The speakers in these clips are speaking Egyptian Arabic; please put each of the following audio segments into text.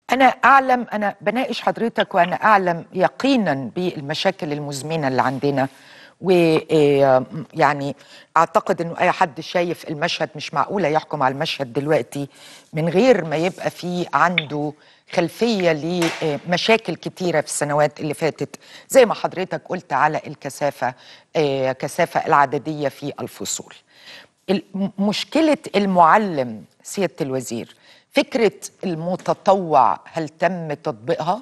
أنا أعلم أنا بناقش حضرتك وأنا أعلم يقينا بالمشاكل المزمنة اللي عندنا ويعني أعتقد إنه أي حد شايف المشهد مش معقولة يحكم على المشهد دلوقتي من غير ما يبقى فيه عنده خلفية لمشاكل كتيرة في السنوات اللي فاتت زي ما حضرتك قلت على الكثافة آه، كثافة العددية في الفصول الم- مشكلة المعلم سيادة الوزير فكرة المتطوع هل تم تطبيقها؟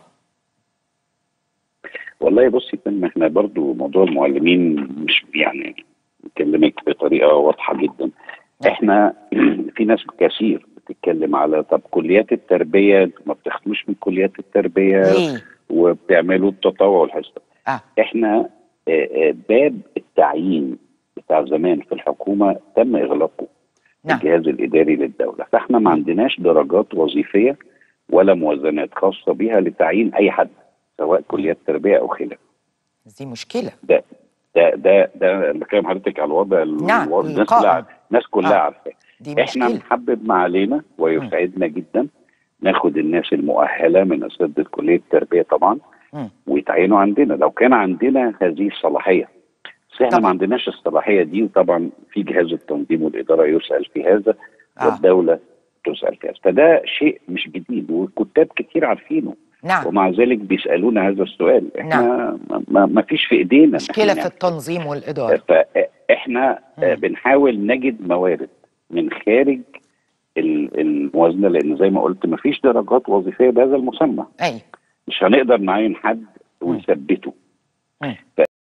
والله بصي تم احنا برضو موضوع المعلمين مش يعني بكلمك بطريقه واضحه جدا احنا في ناس كثير بتتكلم على طب كليات التربيه انتوا ما بتاخدوش من كليات التربيه ليه؟ وبتعملوا التطوع والحصه آه. احنا آه، آه، باب التعيين بتاع زمان في الحكومه تم اغلاقه نعم. الجهاز الاداري للدوله فاحنا ما عندناش درجات وظيفيه ولا موازنات خاصه بيها لتعيين اي حد سواء كليات تربيه او خلافه دي مشكلة ده ده ده ده انا بكلم حضرتك على الوضع نعم، الوضع الناس القائم. كلها الناس كلها آه. عارفاه دي احنا مشكلة نحبب ما علينا ويسعدنا جدا ناخد الناس المؤهله من اساتذه كليه التربيه طبعا مم. ويتعينوا عندنا لو كان عندنا هذه الصلاحيه بس احنا طبعا. ما عندناش الصلاحيه دي وطبعا في جهاز التنظيم والاداره يسال في هذا آه. والدوله تسال في هذا فده شيء مش جديد والكتاب كتير عارفينه نعم ومع ذلك بيسالونا هذا السؤال احنا ما, ما فيش في ايدينا إن مشكلة إحنا في نعمل. التنظيم والإدارة فاحنا مم. بنحاول نجد موارد من خارج ال- الموازنه لان زي ما قلت ما فيش درجات وظيفيه بهذا المسمى أي مش هنقدر نعين حد ونثبته مم.